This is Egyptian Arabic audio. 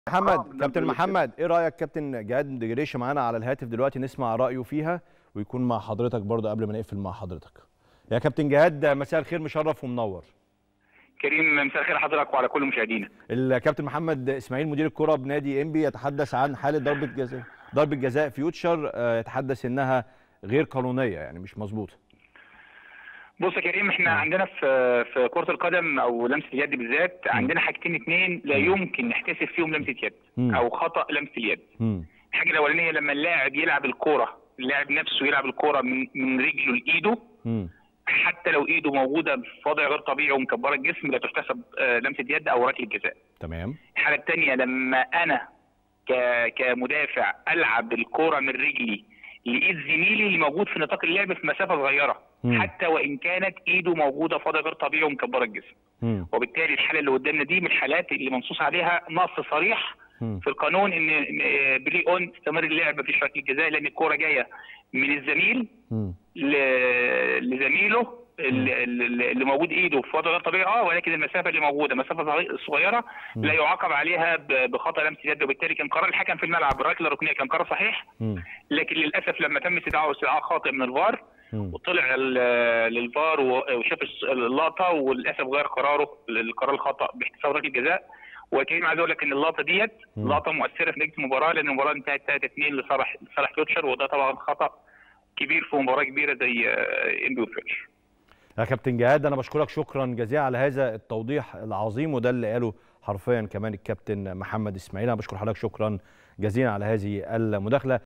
محمد كابتن محمد ايه رايك كابتن جهاد جريشه معانا على الهاتف دلوقتي نسمع رايه فيها ويكون مع حضرتك برضه قبل ما نقفل مع حضرتك يا كابتن جهاد مساء الخير مشرف ومنور كريم مساء الخير حضرتك وعلى كل مشاهدينا الكابتن محمد اسماعيل مدير الكره بنادي انبي يتحدث عن حاله ضربه جزاء ضربه جزاء فيوتشر يتحدث انها غير قانونيه يعني مش مظبوطه بص يا كريم احنا عندنا في في كره القدم او لمسه اليد بالذات عندنا حاجتين اتنين لا يمكن نحتسب فيهم لمسه يد مم. او خطا لمسه اليد مم. الحاجه الاولانيه لما اللاعب يلعب الكوره اللاعب نفسه يلعب الكوره من من رجله لايده مم. حتى لو ايده موجوده في وضع غير طبيعي ومكبره الجسم لا تحتسب آه، لمسه يد او ركله جزاء تمام الحاله الثانيه لما انا ك... كمدافع العب الكوره من رجلي لايد زميلي اللي موجود في نطاق اللعب في مسافه صغيره مم. حتى وان كانت ايده موجوده في وضع غير طبيعي ومكبره الجسم مم. وبالتالي الحاله اللي قدامنا دي من الحالات اللي منصوص عليها نص صريح مم. في القانون ان إن بلي اون استمر اللعب مفيش ركله جزاء لان الكوره جايه من الزميل مم. ل- لزميله اللي, اللي موجود ايده في وضع غير طبيعي اه ولكن المسافه اللي موجوده مسافه صغي- صغيره لا يعاقب عليها ب- بخطا لمس يد وبالتالي كان قرار الحكم في الملعب الركله الركنيه كان قرار صحيح مم. لكن للاسف لما تم استدعاء استدعاء خاطئ من الفار مم. وطلع ال- للفار و- وشاف الس- اللقطه وللاسف غير قراره القرار الخطا باحتساب ركله جزاء وكريم عايز اقول لك ان اللقطه ديت مم. لقطه مؤثره في نتيجه المباراه لان المباراه انتهت 3 2 لصالح لصالح فيوتشر وده طبعا خطا كبير في مباراه كبيره زي آه، انبي وفيوتشر يا كابتن جهاد انا بشكرك شكرا جزيلا على هذا التوضيح العظيم وده اللي قاله حرفيا كمان الكابتن محمد اسماعيل انا بشكر حضرتك شكرا جزيلا على هذه المداخله